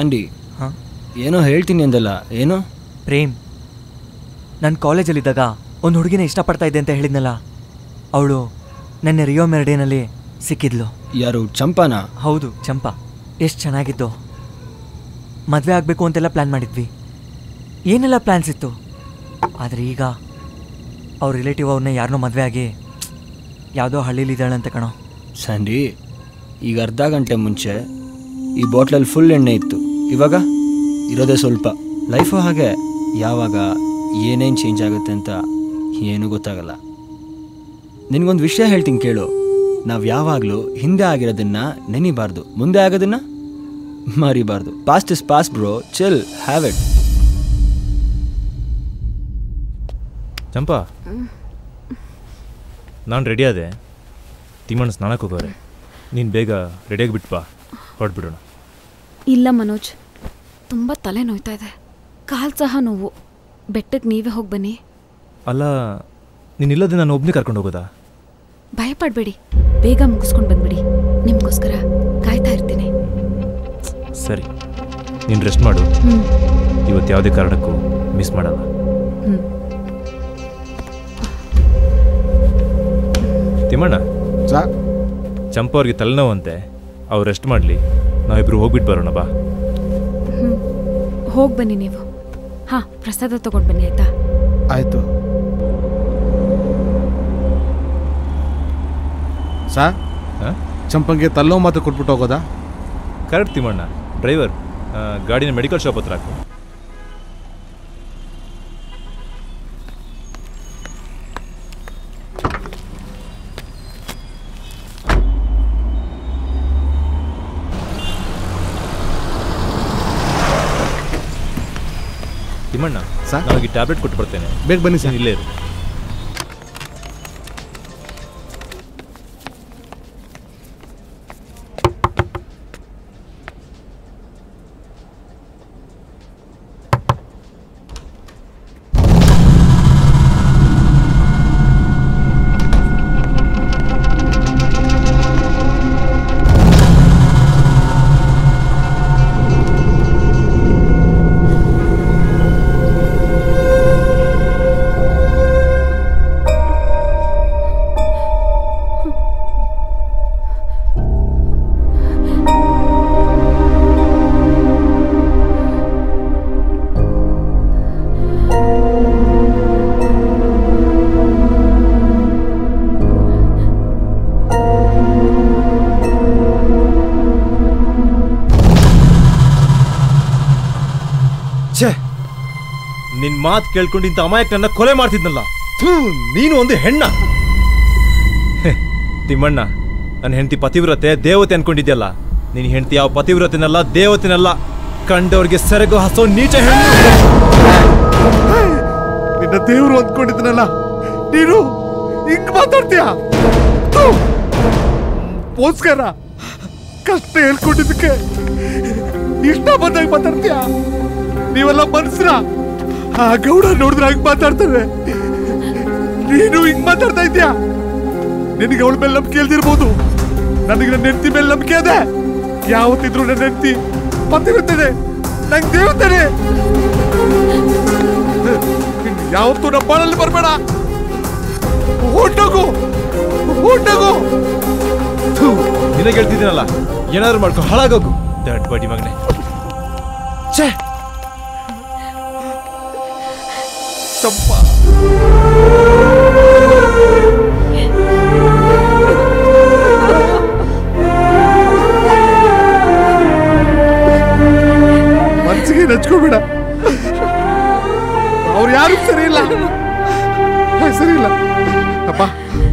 Sandy ಹಾಂ ಏನೋ ಹೇಳ್ತೀನಿ ಅಂದಲ್ಲ ಏನು ಪ್ರೇಮ್ ನಾನು ಕಾಲೇಜಲ್ಲಿದ್ದಾಗ ಒಂದು ಹುಡುಗಿನ ಇಷ್ಟಪಡ್ತಾ ಇದ್ದೆ ಅಂತ ಹೇಳಿದ್ನಲ್ಲ ಅವಳು ನೆನ್ನೆ ರಿಯೋ ಮೆರಡೇನಲ್ಲಿ ಸಿಕ್ಕಿದ್ಲು ಯಾರು ಚಂಪಾನ ಹೌದು ಚಂಪಾ ಎಷ್ಟು ಚೆನ್ನಾಗಿದ್ದು ಮದುವೆ ಆಗಬೇಕು ಅಂತೆಲ್ಲ ಪ್ಲ್ಯಾನ್ ಮಾಡಿದ್ವಿ ಏನೆಲ್ಲ ಪ್ಲ್ಯಾನ್ಸ್ ಇತ್ತು ಆದರೆ ಈಗ ಅವ್ರ ರಿಲೇಟಿವ್ ಅವ್ರನ್ನ ಯಾರನ್ನೋ ಮದುವೆ ಆಗಿ ಯಾವುದೋ ಹಳ್ಳಿಲಿದ್ದಾಳಂತೆ ಕಣೋ ಸ್ಯಾಂಡಿ ಈಗ ಅರ್ಧ ಗಂಟೆ ಮುಂಚೆ ಈ ಬಾಟ್ಲಲ್ಲಿ ಫುಲ್ ಎಣ್ಣೆ ಇತ್ತು ಇವಾಗ ಇರೋದೇ ಸ್ವಲ್ಪ ಲೈಫು ಹಾಗೆ ಯಾವಾಗ ಏನೇನು ಚೇಂಜ್ ಆಗುತ್ತೆ ಅಂತ ಏನೂ ಗೊತ್ತಾಗಲ್ಲ ನಿನಗೊಂದು ವಿಷಯ ಹೇಳ್ತೀನಿ ಕೇಳು ನಾವು ಯಾವಾಗಲೂ ಹಿಂದೆ ಆಗಿರೋದನ್ನ ನೆನಿಬಾರ್ದು ಮುಂದೆ ಆಗೋದನ್ನ ಮರಿಬಾರ್ದು past is pass bro chill have it Champa ನಾನು ರೆಡಿ ಆದೆ ತಿಮ್ಮಣ್ಣ ಸ್ನಾನಕ್ಕೆ ಹೋಗೋರೆ ನೀನು ಬೇಗ ರೆಡಿಯಾಗಿ ಬಿಟ್ಟು ಬಾ ಹೊರಡ್ಬಿಡೋಣ ಇಲ್ಲ ಮನೋಜ್ ತುಂಬ ತಲೆ ನೋಯ್ತಾ ಇದೆ ಕಾಲು ಸಹ ನೋವು ಬೆಟ್ಟಕ್ಕೆ ನೀವೇ ಹೋಗಿ ಬನ್ನಿ ಅಲ್ಲ ನೀನು ಇಲ್ಲದೆ ನಾನು ಒಬ್ಬನೇ ಕರ್ಕೊಂಡು ಹೋಗೋದಾ ಭಯಪಡಬೇಡಿ ಬೇಗ ಮುಗಿಸ್ಕೊಂಡು ಬಂದ್ಬಿಡಿ ನಿಮಗೋಸ್ಕರ ಕಾಯ್ತಾ ಇರ್ತೀನಿ ಸರಿ ನೀನು ರೆಸ್ಟ್ ಮಾಡು ಹ್ಞೂ ಇವತ್ತು ಯಾವುದೇ ಕಾರಣಕ್ಕೂ ಮಿಸ್ ಮಾಡಲ್ಲ ಹ್ಞೂ ತಿಮ್ಮಣ್ಣ ಸಾ ಚಂಪ ಅವ್ರಿಗೆ ತಲೆನೋವಂತೆ ಅವ್ರು ರೆಸ್ಟ್ ಮಾಡಲಿ ನಾವಿಬ್ರು ಹೋಗ್ಬಿಟ್ಟು ಬರೋಣ ಬಾ ಹ್ಞೂ ಹೋಗಿ ಬನ್ನಿ ನೀವು ಹಾಂ ಪ್ರಸಾದ ತೊಗೊಂಡು ಬನ್ನಿ ಆಯಿತಾ ಆಯಿತು ಸಾ ಹಾಂ ಚಂಪಂಗೆ ತಲ್ಲೋ ಮಾತ್ರ ಕೊಟ್ಬಿಟ್ಟು ಹೋಗೋದಾ ಕರೆಕ್ಟ್ ತಿಮ್ಮಣ್ಣ ಡ್ರೈವರ್ ಆ, ಗಾಡಿನ ಮೆಡಿಕಲ್ ಶಾಪ್ ಹತ್ರ ಹಾಕು ತಿಮ್ಮಣ್ಣ ಸರ್? ನನಗೆ ಟ್ಯಾಬ್ಲೆಟ್ ಕೊಟ್ಟು ಬರ್ತೇನೆ ಬೇಗ ಬನ್ನಿ ಸರ್ ನೀನು ಇಲ್ಲೇ ಇರು ಛೇ ನಿನ್ ಮಾತು ಕೇಳ್ಕೊಂಡು ಇಂಥ ಅಮಾಯಕನನ್ನ ಕೊಲೆ ಮಾಡ್ತಿದ್ನಲ್ಲ ಥೂ, ನೀನು ಒಂದು ಹೆಣ್ಣ ಹೆ, ತಿಮ್ಮಣ್ಣ ನನ್ನ ಹೆಂಡತಿ ಪತಿವ್ರತೆ ದೇವತೆ ಅನ್ಕೊಂಡಿದ್ಯಲ್ಲ ನಿನ್ ಹೆಂಡತಿ ಯಾವ ಪತಿವ್ರತೆನಲ್ಲ ದೇವತೆನಲ್ಲ ಕಂಡವ್ರಿಗೆ ಸೆರಗು ಹಸೋ ನೀಚ ಹೆಣ್ಣು ನಿನ್ನ ದೇವ್ರು ಅಂದ್ಕೊಂಡಿದ್ದನಲ್ಲ ನೀನು ಹಿಂಗ್ ಮಾತಾಡ್ತೀಯ ಗೋಸ್ಕರ ಕಷ್ಟ ಹೇಳ್ಕೊಂಡಿದ್ದಕ್ಕೆ ಇಷ್ಟ ಬಂದಾಗ ಮಾತಾಡ್ತೀಯ ನೀವೆಲ್ಲ ಮನ್ಸ್ರ ಆ ಗೌಡ ನೋಡಿದ್ರೆ ಹಂಗ್ ಮಾತಾಡ್ತಾರೆ ನೀನು ಹಿಂಗ್ ಮಾತಾಡ್ತಾ ಇದ್ಯಾ ನಿನಗೆ ಅವಳ ಮೇಲೆ ನಂಬಿಕೆ ಇಲ್ದಿರ್ಬೋದು ನನಗೆ ನನ್ನ ಹೆಂಡತಿ ಮೇಲೆ ನಂಬಿಕೆ ಇದೆ ಯಾವತ್ತಿದ್ರು ನನ್ನ ಹೆಂಡತಿ ಪತ್ತಿರುತ್ತದೆ ನಂಗೆ ದೇವತಾನೆ ಯಾವತ್ತೂ ನಮ್ಮ ಬಾಳಲ್ಲಿ ಬರಬೇಡ ಹೊಟ್ಟೋಗು ಹೊಟ್ಟೋಗು ನಿನಗೆ ಹೇಳ್ತಿದ್ದೀನಲ್ಲ ಏನಾದ್ರು ಮಾಡ್ಕೊ ಹಾಳಾಗೋಗು ದಡ್ ಬಡಿ ಮಗನೆ ಛೇ ಚಂಪಾ ಮನ್ಸಿಗೆ ನಚ್ಕೋಬೇಡ ಅವ್ರು ಯಾರು ಸರಿ ಇಲ್ಲ ಹೇ, ಸರಿ ಇಲ್ಲ ಅಪ್ಪ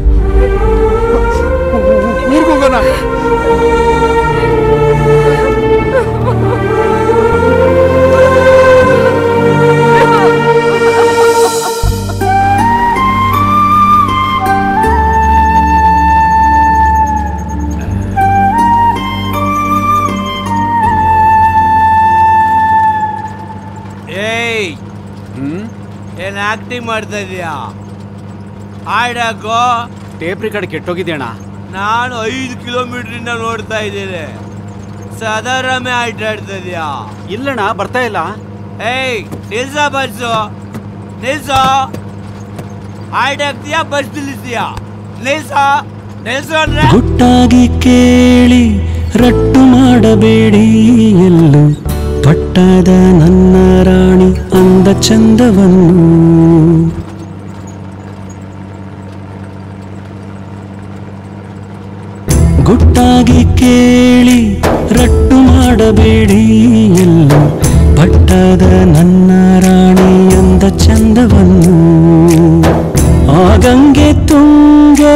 ಊರ್ಗ್ ಹೋಗೋಣ ಏಯ್ ಏನ್ ಆಕ್ಟಿಂಗ್ ಮಾಡ್ತಾ ಇದೀಯಾ ಆಡಾಕೋ ಟೇಪ್ ರೆಕಾರ್ಡ್ ಕೆಟ್ಟೋಗಿದ್ಯಣ್ಣ ನಾನು ಐದು ಕಿಲೋಮೀಟರ್ ಇಂದ ನೋಡ್ತಾ ಇದ್ದೀನಿ ಸದರಮೆ ಆಟಾಡ್ತಿದ್ಯಾ ಇಲ್ಲಣ್ಣ ಬರ್ತಾ ಇಲ್ಲ ಏಯ್ ನಿಲ್ಸ ಬಸ್ಸು ನಿಲ್ಸು ಆಟಾಡ್ತೀಯಾ ಬಸ್ ನಿಲ್ಲಿಸ್ತೀಯಾ ನಿಲ್ಸ ನಿಲ್ಸು ಅಂದ್ರೆ ಗುಟ್ಟಾಗಿ ಕೇಳಿ ರಟ್ಟು ಮಾಡಬೇಡಿ ಎಲ್ಲೂ ಪಟ್ಟದ ನನ್ನ ರಾಣಿ ಅಂದ ಚಂದವನ್ನು ಗುಟ್ಟಾಗಿ ಕೇಳಿ ರಟ್ಟು ಮಾಡಬೇಡಿ ಎಲ್ಲೂ ಪಟ್ಟದ ನನ್ನ ರಾಣಿ ಅಂದ ಚಂದವನ್ನು ಆ ಗಂಗೆ ತುಂಗೆ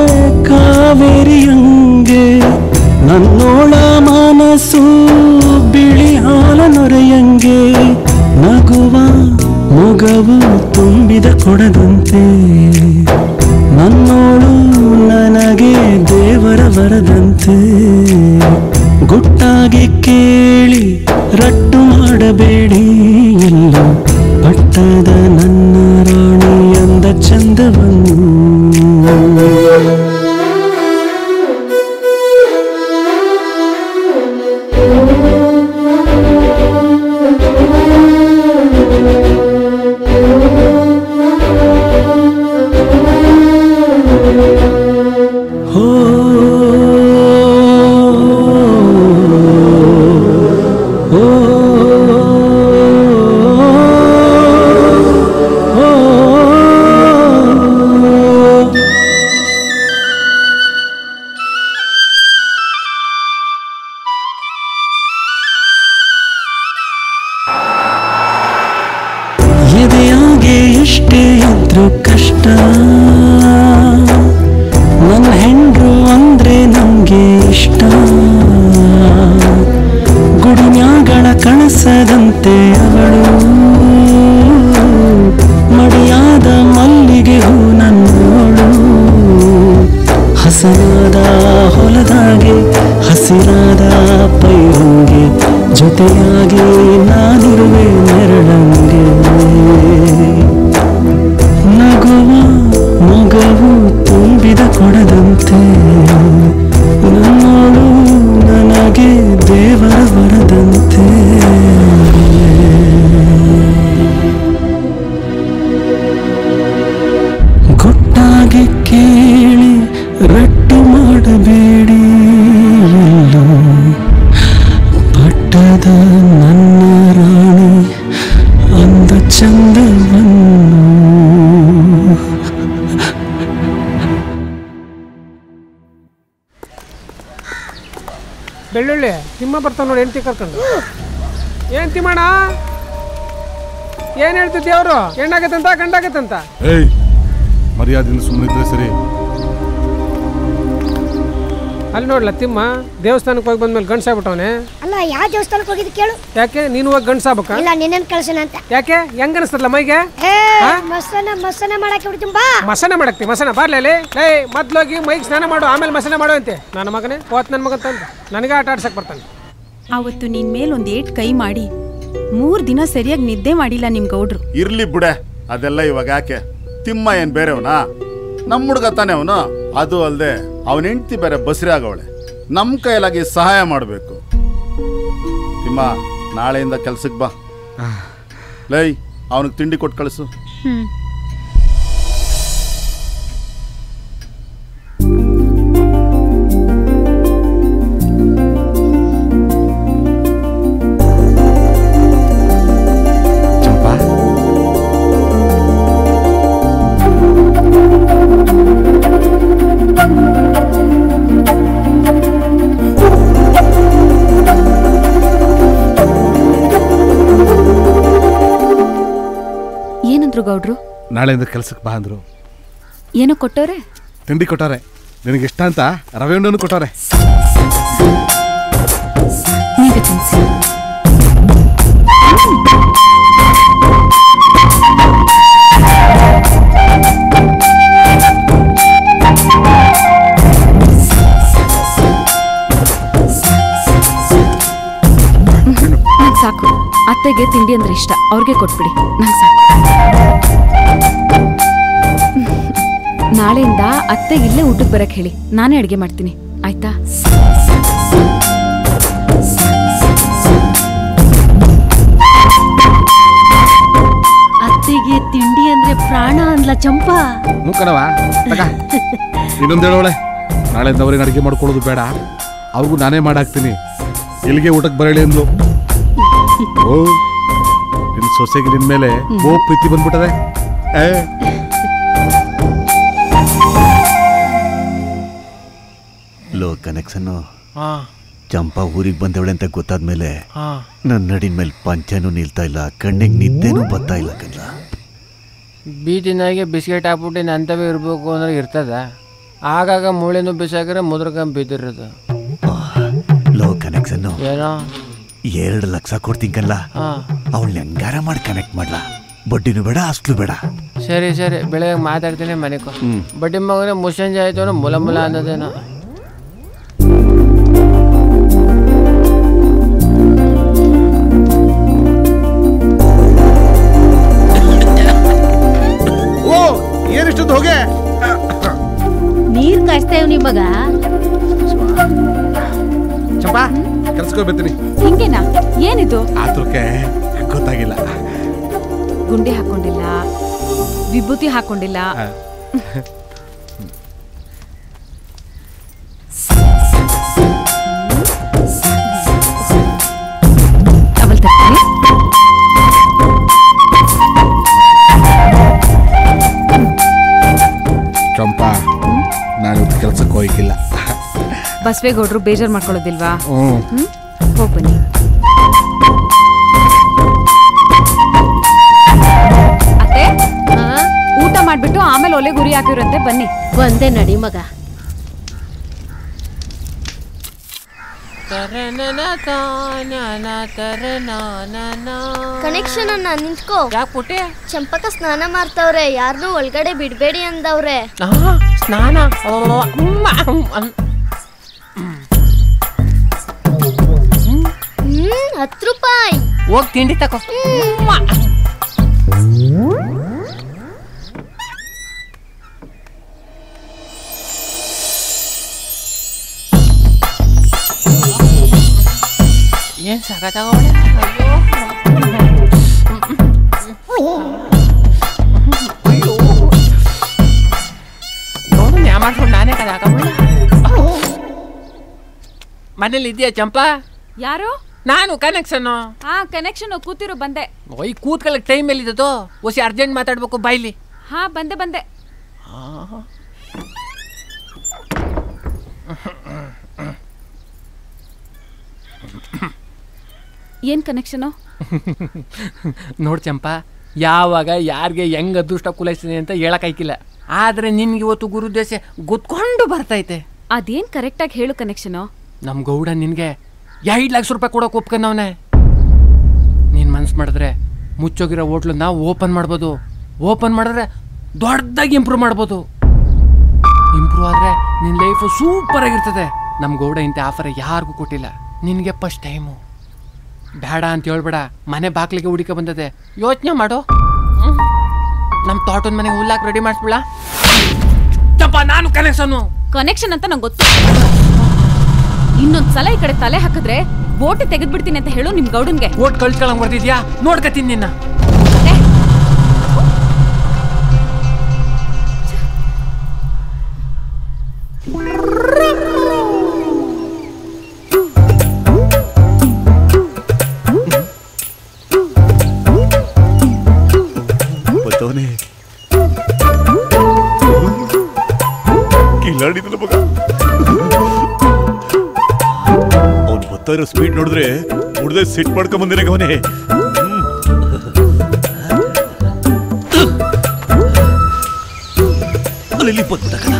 ಕಾವೇರಿಯಂಗೆ ನನ್ನೋಳ ಮನಸ್ಸು ಬಿಳಿ ಹಾಲ ನೊರೆಯಂಗೆ ನಗುವ ಮೊಗವು ತುಂಬಿದ ಕೊಡದಂತೆ ನನ್ನೋಳು ನನಗೆ ದೇವರ ವರದಂತೆ ಗುಟ್ಟಾಗಿ ಕೇಳಿ ರಟ್ಟು ಮಾಡಬೇಡಿ ಎಲ್ಲ ಪಟ್ಟದ ನನ್ನ ರಾಣಿ ಅಂದ ಚಂದವನ್ನು ಹೋ ಓ ಎದೆಯಾಗೆ ಎಷ್ಟೇ ಇದ್ರು ಕಷ್ಟ ನನ್ನ ಹೆಂಡ್ರು ಅಂದ್ರೆ ನಮ್ಗೆ ಇಷ್ಟ ಗುಡಿನ್ಯಾಗಳ ಕಣಸದಂತೆ ಅವಳು ಮಡಿಯಾದ ಮಲ್ಲಿಗೆ ಹೂ ನನ್ನೋಳು ಹಸನಾದ ಹೊಲದಾಗೆ ಹಸಿರಾದ ಪೈರಂಗೆ ಜೊತೆಯಾಗಿ ನಾನಿರುವೆ ನೆರಳಂಗೆ ನಗುವ ಮಗವು ತುಂಬಿದ ಕೊಡದಂತೆ ನನ್ನೋಳು ನನಗೆ ದೇವರ ವರದಂತೆ ಗುಟ್ಟಾಗಿ ಕೇಳಿ ರಟ್ಟು ಮಾಡಬೇಡಿ ಎಲ್ಲೋ ಪಟ್ಟದ ನನ್ನ ರಾಣಿ ಅಂದ ಚಂದವನ್ನು ಬೆಳ್ಳುಳ್ಳಿ ತಿಮ್ಮ ಬರ್ತಾವ ನೋಡಿ ಹೆಂಡತಿ ಕರ್ಕೊಂಡು ಏನ್ ತಿಮ್ಮಣ್ಣ ಏನ್ ಹೇಳ್ತಿದ್ದೆ ಅವರು ಹೆಣ್ಣಾಗತ್ತಂತ ಗಂಡಾಗತ್ತಂತ ಏಯ್ ಮರ್ಯಾದೆಯಿಂದ ಸುಮ್ಮನಿದ್ರೆ ಸರಿ ಅಲ್ಲಿ ನೋಡ್ಲ ತಿಮ್ಮ ದೇವಸ್ಥಾನಕ್ಕೆ ಹೋಗಿ ಬಂದ್ಮೇಲೆ ಗಂಡ್ಸಾಗ್ಬಿಟ್ಟವನೆ ಅಲ್ಲ ಯಾವ ದೇವಸ್ಥಾನಕ್ಕೆ ಹೋಗಿದ್ದು ಕೇಳು ಯಾಕೆ ನೀನು ಹೋಗಿ ಗಂಡ್ಸಾಗ್ಬೇಕಾ ಇಲ್ಲ ನಿನ್ನನ್ ಕಳ್ಸೋಣ ಅಂತ ಯಾಕೆ ಹೆಂಗ್ ಅನಿಸ್ತಲ್ಲ ಮೈಗೆ ಏ ಮಸನ ಮಸನ ಮಾಡಕ್ಕೆ ಬಿಡ್ತೀನಿ ಬಾ ಮಸನ ಮಾಡಕ್ತಿ ಮಸನ ಬರ್ಲಿ ಲೇ ಲೇ ಮೊದ್ಲೋಗಿ ಮೈಗೆ ಸ್ನಾನ ಮಾಡು ಆಮೇಲೆ ಮಸನ ಮಾಡು ಅಂತೆ ನನ್ನ ಮಗನೇ ಹೋತ್ ನನ್ನ ಮಗಂತ ಅಂತ ನನಗೆ ಆಟ ಆಡ್ಸಕ್ ಬರ್ತಾನೆ ಅವತ್ತು ನಿನ್ ಮೇಲ್ ಒಂದ್ ಏಟ್ ಕೈ ಮಾಡಿ ಮೂರ್ ದಿನ ಸರಿಯಾಗಿ ನಿದ್ದೆ ಮಾಡಿಲ್ಲ ನಿಮ್ ಗೌಡ್ರು ಇರ್ಲಿ ಬಿಡೆ ಅದೆಲ್ಲ ಇವಾಗ ಯಾಕೆ ತಿಮ್ಮ ಏನ್ ಬೇರೆವನಾ ನಮ್ಮ ಹುಡುಗ ತಾನೆ ಅವನು ಅದು ಅಲ್ಲದೆ ಅವನ ಹೆಂಡತಿ ಬೇರೆ ಬಸ್ರಿ ಆಗವಳೆ ನಮ್ಮ ಕೈಲಾಗಿ ಸಹಾಯ ಮಾಡಬೇಕು ತಿಮ್ಮ ನಾಳೆಯಿಂದ ಕೆಲ್ಸಕ್ಕೆ ಬಾ ಲೈ ಅವನಿಗೆ ತಿಂಡಿ ಕೊಟ್ಟು ಕಳಿಸು ಹ್ಮ್ ಏನಂದ್ರು ಗೌಡ್ರು ನಾಳೆಯಿಂದ ಕೆಲ್ಸಕ್ಕೆ ಬಾ ಅಂದ್ರು ಏನೋ ಕೊಟ್ಟವ್ರೆ ತಿಂಡಿ ಕೊಟ್ಟಾರೆ ನಿನಗೆ ಇಷ್ಟ ಅಂತ ರವೆ ಉಂಡೆನೂ ಕೊಟ್ಟಾರೆ ನೀವೇ ತಿನ್ಸಿ ನಂಗೆ ಸಾಕು ಅತ್ತೆಗೆ ತಿಂಡಿ ಅಂದ್ರೆ ಇಷ್ಟ ಅವ್ರಿಗೆ ಕೊಟ್ಬಿಡಿ ನಂಗೆ ಸಾಕು ನಾಳೆಯಿಂದ ಅತ್ತೆ ಇಲ್ಲೇ ಊಟಕ್ಕೆ ಬರಕ್ ಹೇಳಿ ನಾನೇ ಅಡುಗೆ ಮಾಡ್ತೀನಿ ಆಯ್ತಾ ತಿಂಡಿ ಅಂದ್ರೆ ಪ್ರಾಣ ಅಂದ್ಲ ಚಂಪಾ ಮುಖನವ ತಗ ಇನ್ನೊಂದು ಹೇಳೋಳೆ ನಾಳೆಯಿಂದ ಅವ್ರಿಗೆ ಅಡುಗೆ ಮಾಡ್ಕೊಳ್ಳೋದು ಬೇಡ ಅವ್ರಿಗೂ ನಾನೇ ಮಾಡಾಕ್ತೀನಿ ಇಲ್ಲಿಗೆ ಊಟಕ್ಕೆ ಬರಲಿ ಅಂದ್ಲು ಓ ನಿನ್ ಸೊಸೆಗೆ ನಿನ್ ಮೇಲೆ ಓ ಪ್ರೀತಿ ಬಂದ್ಬಿಟ್ಟದೆ ಏ ಲೋ ಕನೆಕ್ಷನ್ನು ಹಾ ಚಂಪಾ ಊರಿಗೆ ಬಂದವಳೆ ಅಂತ ಗೊತ್ತಾದ್ಮೇಲೆ ಹಾ ನನ್ನ ನಡಿನ ಮೇಲೆ ಪಂಚನೂ ನಿಲ್ತಾ ಇಲ್ಲ ಕಣ್ಣಿಗೆ ನಿದ್ದೆನೂ ಬರ್ತಾ ಇಲ್ಲ ಕಲ್ಲ ಬೀದಿನಾಗೆ ಬಿಸ್ಕೆಟ್ ಹಾಕ್ಬಿಟ್ಟು ನಂತವೇ ಇರಬೇಕು ಅಂದ್ರೆ ಇರ್ತದ ಆಗಾಗ ಮೂಳೆನೂ ಬಿಸಾಕಿದ್ರೆ ಮುದ್ರಕಂಬ ಬಿದ್ದಿರೋದು ಲೋ ಕನೆಕ್ಷನ್ನು ಏನೋ ಎರಡು ಲಕ್ಷ ಕೊಡ್ತೀನಿ ಕಲ್ಲ ಹಾ ಅವಳನ್ನ ಹೆಂಗಾರ ಮಾಡಿ ಕನೆಕ್ಟ್ ಮಾಡ್ಲಾ ಬಡ್ಡಿನೂ ಬೇಡ ಅಸ್ಲು ಬೇಡ ಸರಿ ಸರಿ ಬೆಳಗ್ಗೆ ಮಾತಾಡ್ತೀನಿ ಮನೆಗೆ ಹ್ಮ್. ಬಡ್ಡಿ ಮಗನೇ ಮುಸ್ಸಂಜೆ ಆಯ್ತು ಅನ್ನೋ ಮುಲ ಮುಲ ಅನ್ನೋದೇನೋ ಓ ಏನಿಷ್ಟೊಂದು ಹೋಗೆ ನೀರ್ ಕಾಯಿಸ್ತೇವ್ ನಿಮಗ ಚಂಪಾ ಕೆಲ್ಸಕ್ಕೆ ಬರ್ತೀನಿ ಹಿಂಗೇನಾ ಏನಿದು ಆತ್ರಕ್ಕೆ ಗೊತ್ತಾಗಿಲ್ಲ ಗುಂಡಿ ಹಾಕೊಂಡಿಲ್ಲ ವಿಭೂತಿ ಹಾಕೊಂಡಿಲ್ಲ ಆ. ಅವಲ್ ತರ್ತೀನಿ ಚಂಪಾ ನಾನು ಕೆಲ್ಸಕ್ಕೆ ಹೋಗಿಲ್ಲ ಬಸವೇಗೌಡರು ಬೇಜಾರ್ ಮಾಡ್ಕೊಳ್ಳೋದಿಲ್ವಾ ಹ್ಮ್ ಹ್ಮ್ ಹೋಗ್ ಬನ್ನಿ ಅತ್ತೆ ಊಟ ಮಾಡ್ಬಿಟ್ಟು ಆಮೇಲೆ ಒಲೆ ಗುರಿ ಹಾಕಿರಂತೆ ಬನ್ನಿ ಒಂದೇ ನಡಿ ಮಗ ಕನೆಕ್ಷನ್ ಅನ್ನ ನಿಂತ್ಕೋ ಯಾಕೆ ಚಂಪಕ ಸ್ನಾನ ಮಾಡ್ತವ್ರೆ ಯಾರನ್ನೂ ಒಳಗಡೆ ಬಿಡ್ಬೇಡಿ ಅಂದವ್ರೆ ಸ್ನಾನ ಹ್ಮ್ ಹತ್ತು ರೂಪಾಯಿ ಹೋಗಿ ತಿಂಡಿ ತಕೋ ಏನ್ ಸಾಕಾಗವಳೆ ನೋಡು ನ್ಯಾ ಮಾಡ್ಕೊಂಡು ನಾನೇ ಕದ ಮನೇಲಿ ಇದೆಯಾ ಚಂಪಾ ಯಾರು ನಾನು ಕನೆಕ್ಷನ್ನು ಹಾ ಕನೆಕ್ಷನ್ ಕೂತಿರು ಬಂದೆ ಓಯ್ ಕೂತ್ಕೊಳ್ಳೋಕೆ ಟೈಮ್ ಎಲ್ಲಿದ್ದೋ ಒಸಿ ಅರ್ಜೆಂಟ್ ಮಾತಾಡ್ಬೇಕು ಬಾಯ್ಲಿ ಹಾ ಬಂದೆ ಬಂದೆ ಏನ್ ಕನೆಕ್ಷನು ನೋಡ್ ಚಂಪಾ ಯಾವಾಗ ಯಾರಿಗೆ ಹೆಂಗ್ ಅದೃಷ್ಟ ಕುಲೈಸ್ತೀನಿ ಅಂತ ಹೇಳಕ್ಕಾಯ್ಕಿಲ್ಲ ಆದ್ರೆ ನಿನ್ಗೆ ಇವತ್ತು ಗುರುದೇಶ ಗೊತ್ಕೊಂಡು ಬರ್ತೈತೆ ಅದೇನ್ ಕರೆಕ್ಟಾಗಿ ಹೇಳು ಕನೆಕ್ಷನು ನಮ್ ಗೌಡ ನಿನ್ಗೆ ಎರಡು ಲಕ್ಷ ರೂಪಾಯಿ ಕೊಡೋಕೆ ಒಪ್ಕೊಂಡವನೆ ನೀನ್ ಮನ್ಸು ಮಾಡಿದ್ರೆ ಮುಚ್ಚೋಗಿರೋ ಹೋಟ್ಲನ್ನ ಓಪನ್ ಮಾಡ್ಬೋದು ಓಪನ್ ಮಾಡಿದ್ರೆ ದೊಡ್ಡದಾಗಿ ಇಂಪ್ರೂವ್ ಮಾಡ್ಬೋದು ಇಂಪ್ರೂವ್ ಆದ್ರೆ ನಿನ್ ಲೈಫು ಸೂಪರ್ ಆಗಿರ್ತದೆ ನಮ್ ಗೌಡ ಇಂಥ ಆಫರ್ ಯಾರಿಗೂ ಕೊಟ್ಟಿಲ್ಲ ನಿನಗೆ ಫಸ್ಟ್ ಟೈಮು ಬೇಡ ಅಂತ ಹೇಳ್ಬೇಡ ಮನೆ ಬಾಗ್ಲಿಗೆ ಹುಡುಕ ಬಂದದೆ ಯೋಚನೆ ಮಾಡು ಹ್ಮ್. ನಮ್ ತೋಟದ ಮನೆಗೆ ಹುಲ್ಲಾಕ್ ರೆಡಿ ಮಾಡಿಸ್ಬಿಡ ಚಪ್ಪ ನಾನು ಕನೆಕ್ಷನ್ನು ಕನೆಕ್ಷನ್ ಅಂತ ನಂಗೆ ಗೊತ್ತು ಇನ್ನೊಂದ್ ಸಲ ಈ ಕಡೆ ತಲೆ ಹಾಕಿದ್ರೆ ಬೋಟಿ ತೆಗೆದ್ಬಿಡ್ತೀನಿ ಅಂತ ಹೇಳು ನಿಮ್ ಗೌಡನ್ಗೆ ಓಟ್ ಕಳ್ಸ್ಕೊಳಂಗ್ ಬರ್ತಿದ್ಯಾ ನೋಡ್ಕತೀನಿ ನಿನ್ನ ಬತ್ತವನೇ ಕಿಲಾಡಿದಲ್ಲ ಮಗ ಅವ್ನು ಬರ್ತಾ ಇರೋ ಸ್ಪೀಡ್ ನೋಡಿದ್ರೆ ಮುಡ್ದೆ ಸಿಟ್ ಮಾಡ್ಕೊಂಡ್ ಬಂದಿರ ಅವನೇ ಅಲ್ಲಿ ಬಂದ್ಬಿಟ್ಟ ಕಣ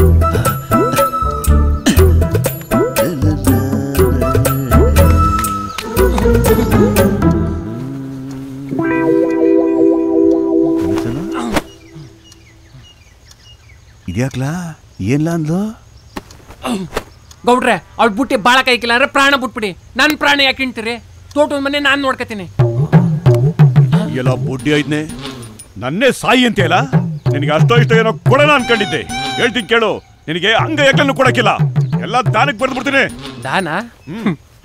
ಇದ್ಯಾಕ್ಲಾ ಏನ್ಲ ಅಂದ್ಲು ಗೌಡ್ರೆ ಅವ್ಳು ಬುಟ್ಟಿ ಬಾಳ ಕೈಕಿಲ್ಲ ಅಂದ್ರೆ ಪ್ರಾಣ ಬಿಟ್ಬಿಡಿ ನನ್ನ ಪ್ರಾಣ ಯಾಕೆ ಹಿಂಡ್ತೀರಿ ತೋಟದ ಮನೆ ನಾನು ನೋಡ್ಕತೀನಿ ಎಲ್ಲ ಬುಡ್ಡಿ ಐದ್ನೆ ನನ್ನೇ ಸಾಯಿ ಅಂತೆಯಲ್ಲ ನಿನಗೆ ಅಷ್ಟೋ ಇಷ್ಟ ಏನೋ ಕೊಡೋಣ ಅನ್ಕೊಂಡಿದ್ದೆ ಹೇಳ್ತೀನಿ ಕೇಳು ನಿನಗೆ ಅಂಗ ಯಾಕನ್ನು ಕೊಡಕ್ಕಿಲ್ಲ ಎಲ್ಲ ದಾನಕ್ಕೆ ಬರೆದು ಬಿಡ್ತೀನಿ ದಾನ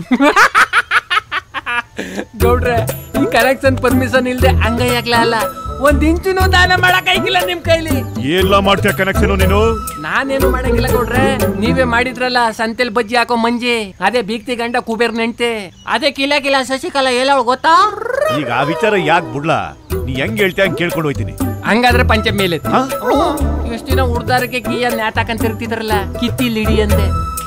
ಗೌಡ್ರೆ ಈ ಕನೆಕ್ಷನ್ ಪರ್ಮಿಷನ್ ಇಲ್ಲದೆ ಹಂಗ ಯಾಕ್ಲ ಅಲ್ಲ ಒಂದ್ ಇಂಚುನು ದಾನ ಮಾಡಕ್ ಐಕಿಲ್ಲ ನಿಮ್ ಕೈಲಿ ಎಲ್ಲ ಮಾಡ್ತೀಯ ಕನೆಕ್ಷನ್ ನೀನು ನಾನೇನು ಮಾಡಂಗಿಲ್ಲ ಕೊಡ್ರೆ ನೀವೇ ಮಾಡಿದ್ರಲ್ಲ ಸಂತೆಲ್ ಬಜ್ಜಿ ಹಾಕೋ ಮಂಜಿ ಅದೇ ಬೀಗ್ತಿ ಗಂಡ ಕುಬೇರ್ ನೆಂಟೆ ಅದೇ ಕಿಲ ಕಿಲ ಶಶಿಕಲಾ ಹೇಳವಳು ಗೊತ್ತಾ ಈಗ ಆ ವಿಚಾರ ಯಾಕೆ ಬಿಡ್ಲಾ ನೀ ಹೆಂಗ್ ಹೇಳ್ತೀಯ ಹಂಗ್ ಕೇಳ್ಕೊಂಡು ಹೋಯ್ತೀನಿ ಹಂಗಾದ್ರೆ ಪಂಚ ಮೇಲೆ ಎಷ್ಟು ದಿನ ಉಡ್ದಾರಕ್ಕೆ ಕೀಯ ನ್ಯಾತಾಕಂತ ತಿರ್ತಿದ್ರಲ್ಲ ಕಿತ್ತಿ ಲಿಡಿ ಅಂದೆ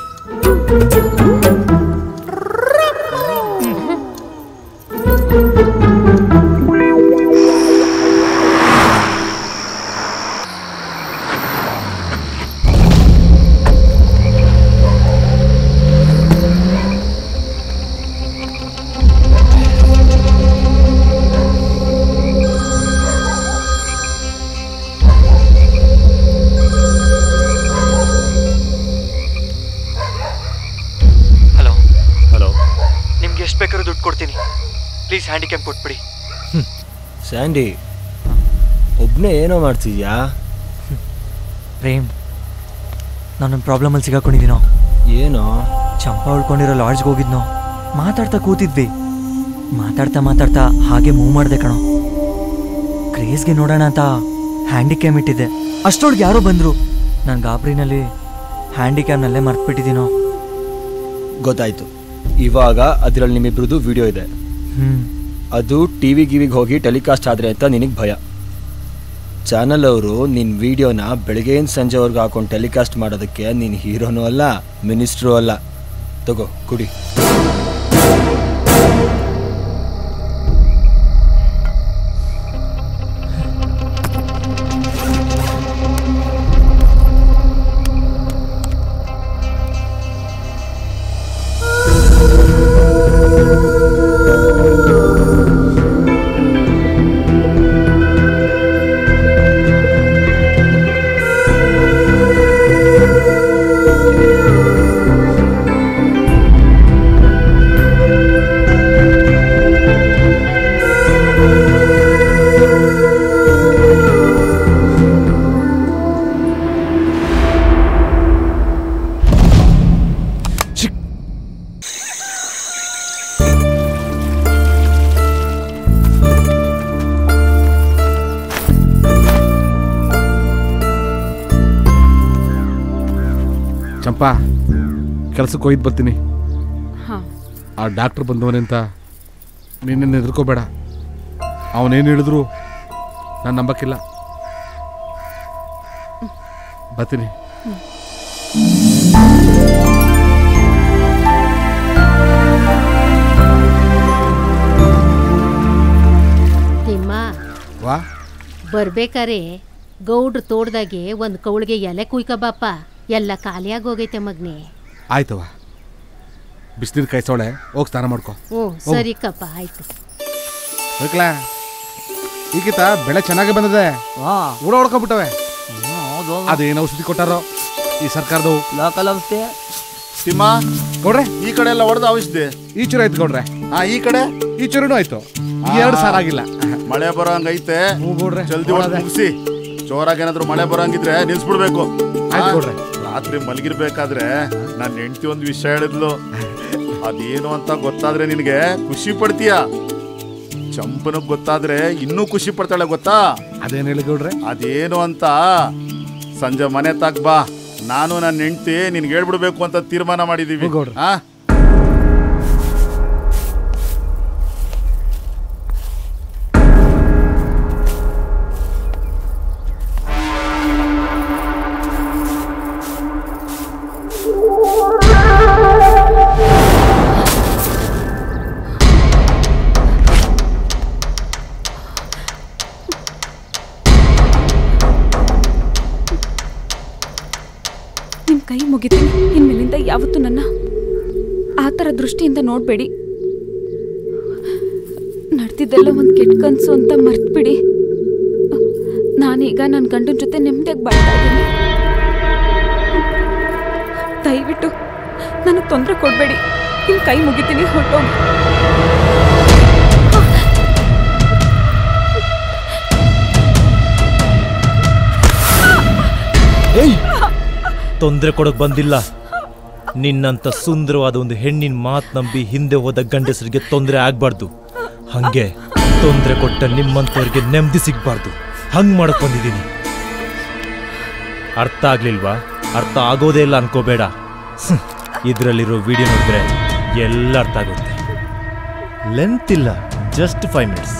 ಹಲೋ ಹಲೋ ನಿಮ್ಗೆ ಎಷ್ಟು ಬೇಕಾದ್ರೂ ದುಡ್ಡು ಕೊಡ್ತೀನಿ ಪ್ಲೀಸ್ ಹ್ಯಾಂಡಿಕ್ಯಾಮ್ ಕೊಟ್ಬಿಡಿ ಸ್ಯಾಂಡಿ ಒಬ್ಬನೇ ಏನೋ ಮಾಡ್ತಿದ್ಯಾ ಪ್ರೇಮ್ ನಾನೊಂದು ಪ್ರಾಬ್ಲಮಲ್ಲಿ ಸಿಗಾಕೊಂಡಿದ್ದೀನೋ ಏನೋ ಚಂಪಾ ಉಳ್ಕೊಂಡಿರೋ ಲಾಡ್ಜ್ಗೆ ಹೋಗಿದ್ನೋ ಮಾತಾಡ್ತಾ ಕೂತಿದ್ವಿ ಮಾತಾಡ್ತಾ ಮಾತಾಡ್ತಾ ಹಾಗೆ ಮೂವ್ ಮಾಡಿದೆ ಕಣೋ ಕ್ರೇಜ್ಗೆ ನೋಡೋಣ ಅಂತ ಹ್ಯಾಂಡಿಕ್ಯಾಮ್ ಇಟ್ಟಿದ್ದೆ ಅಷ್ಟೊಳಗೆ ಯಾರೋ ಬಂದರು ನಾನು ಗಾಬರಿನಲ್ಲಿ ಹ್ಯಾಂಡಿಕ್ಯಾಮ್ನಲ್ಲೇ ಮರ್ತ್ಬಿಟ್ಟಿದ್ದೀನೋ ಗೊತ್ತಾಯ್ತು ಇವಾಗ ಅದರಲ್ಲಿ ನಿಮ್ಮಿಬ್ರದ್ದು ವಿಡಿಯೋ ಇದೆ ಹ್ಞೂ ಅದು ಟಿ ವಿ ಗಿವಿಗೆ ಹೋಗಿ ಟೆಲಿಕಾಸ್ಟ್ ಆದರೆ ಅಂತ ನಿನಗೆ ಭಯ ಚಾನಲ್ ಅವರು ನಿನ್ನ ವಿಡಿಯೋನ ಬೆಳಗ್ಗೆಯಿಂದ ಸಂಜೆವರೆಗೂ ಹಾಕೊಂಡು ಟೆಲಿಕಾಸ್ಟ್ ಮಾಡೋದಕ್ಕೆ ನೀನು ಹೀರೋನೂ ಅಲ್ಲ ಮಿನಿಸ್ಟ್ರು ಅಲ್ಲ ತಗೋ ಕುಡಿ ಚಂಪಾ ಕೆಲ್ಸಕ್ಕೆ ಹೋಯ್ತು ಬರ್ತೀನಿ ಹಾಂ ಆ ಡಾಕ್ಟ್ರ್ ಬಂದವನೆ ಅಂತ ನಿನ್ನ ಹೆದರ್ಕೋಬೇಡ ಅವನೇನು ಹೇಳಿದ್ರು ನಾನು ನಂಬಕ್ಕಿಲ್ಲ ಬರ್ತೀನಿ ತಿಮ್ಮ ವಾ ಬರ್ಬೇಕಾರೆ ಗೌಡ್ರು ತೋಡ್ದಾಗೆ ಒಂದು ಕೌಳಿಗೆ ಎಲೆ ಕುಯ್ಕ ಬಾಪ ಎಲ್ಲ ಖಾಲಿಯಾಗಿ ಹೋಗೈತೆ ಮಗ್ನೆ ಆಯ್ತವ ಬಿಸಿನೀರು ಕಾಯಿಸೋಳೆ ಹೋಗಿ ಸ್ನಾನ ಮಾಡ್ಕೊ ಹ್ಞೂ ಸರಿ ಕಪ್ಪ ಆಯ್ತು ಹೋಗ್ಲಾ ಈಗಿತ ಬೆಳೆ ಚೆನ್ನಾಗಿ ಬಂದಿದೆ ಊಡ ಹೊಡ್ಕೊಂಡ್ಬಿಟ್ಟವೆ ಅದೇನು ಔಷಧಿ ಕೊಟ್ಟಾರೋ ಈ ಸರ್ಕಾರದವು ಲೋಕಲ್ ಔಷಧಿ ತಿಮ್ಮ ಕೊಡ್ರೆ ಈ ಕಡೆ ಎಲ್ಲ ಹೊಡೆದ ಔಷಧಿ ಈ ಚೂರು ಆಯ್ತು ಕೊಡ್ರೆ ಹಾ ಈ ಕಡೆ ಈ ಚೂರುನು ಆಯ್ತು ಈ ಎರಡು ಸಾಲ ಆಗಿಲ್ಲ ಮಳೆ ಬರೋ ಹಂಗೈತೆ ಗೌಡ್ರೆ, ಜಲ್ದಿ ಹೊಡೆದು ಒಳಗೆ. ಮುಗಿಸಿ ಜೋರಾಗಿ ಏನಾದ್ರು ಮಳೆ ಬರೋ ಹಂಗಿದ್ರೆ ನಿಲ್ಸ್ಬಿಡ್ಬೇಕು ಆಯ್ತು ಹಾ? ಗೌಡ್ರೆ. ರಾತ್ರಿ ಮಲಗಿರ್ಬೇಕಾದ್ರೆ ನನ್ನ ಹೆಂಡತಿ ಒಂದು ವಿಷಯ ಹೇಳಿದ್ಲು ಅದೇನು ಅಂತ ಗೊತ್ತಾದ್ರೆ ನಿನಗೆ ಖುಷಿ ಪಡ್ತೀಯ ಚಂಪನಗ್ ಗೊತ್ತಾದ್ರೆ ಇನ್ನೂ ಖುಷಿ ಪಡ್ತಾಳೆ ಗೊತ್ತಾ ಅದೇನು ಹೇಳಿ ಗೌಡ್ರೆ ಅದೇನು ಅಂತ ಸಂಜೆ ಮನೆ ತಾಕ್ ಬಾ ನಾನು ನನ್ನ ಹೆಂಡತಿ ನಿನ್ಗೆ ಹೇಳ್ಬಿಡ್ಬೇಕು ಅಂತ ತೀರ್ಮಾನ ಮಾಡಿದೀವಿ ಆ ನಿಮ್ಮ ಕೈ ಮುಗಿತೀನಿ ಇನ್ಮೇಲಿಂದ ಯಾವತ್ತೂ ನನ್ನ ಆ ಥರ ದೃಷ್ಟಿಯಿಂದ ನೋಡಬೇಡಿ ನಡೆದಿದ್ದೆಲ್ಲ ಒಂದು ಕೆಟ್ಟ ಕನಸು ಅಂತ ಮರ್ತ್ಬಿಡಿ ನಾನೀಗ ನನ್ನ ಗಂಡನ ಜೊತೆ ನೆಮ್ಮದಿಯಾಗಿ ಬಾಳ್ತಾ ಇದ್ದೀನಿ ದಯವಿಟ್ಟು ನನಗೆ ತೊಂದರೆ ಕೊಡಬೇಡಿ ನಿಮ್ಮ ಕೈ ಮುಗಿತೀನಿ ಹೊರಟೋಗಿ ತೊಂದರೆ ಕೊಡಕ್ ಬಂದಿಲ್ಲ ನಿನ್ನಂತ ಸುಂದರವಾದ ಒಂದು ಹೆಣ್ಣಿನ ಮಾತು ನಂಬಿ ಹಿಂದೆ ಹೋದ ಗಂಡಸರಿಗೆ ತೊಂದರೆ ಆಗ್ಬಾರ್ದು ಹಂಗೆ ತೊಂದರೆ ಕೊಟ್ಟ ನಿಮ್ಮಂಥವ್ರಿಗೆ ನೆಮ್ಮದಿ ಸಿಗ್ಬಾರ್ದು ಹಂಗ್ ಮಾಡಕ್ ಬಂದಿದ್ದೀನಿ ಅರ್ಥ ಆಗ್ಲಿಲ್ವಾ ಅರ್ಥ ಆಗೋದೇ ಇಲ್ಲ ಅನ್ಕೋಬೇಡ ಇದರಲ್ಲಿರೋ ವಿಡಿಯೋ ನೋಡಿದ್ರೆ ಎಲ್ಲ ಅರ್ಥ ಆಗುತ್ತೆ ಲೆಂತ್ ಇಲ್ಲ ಜಸ್ಟ್ ಫೈವ್ ಮಿನಿಟ್ಸ್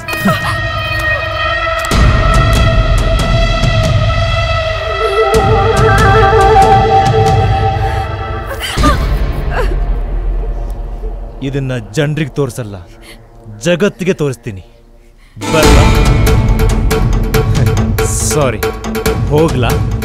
ಇದನ್ನ ಜನರಿಗೆ ತೋರಿಸಲ್ಲ ಜಗತ್ತಿಗೆ ತೋರಿಸ್ತೀನಿ ಬರಲ್ಲ ಸಾರಿ ಹೋಗ್ಲಾ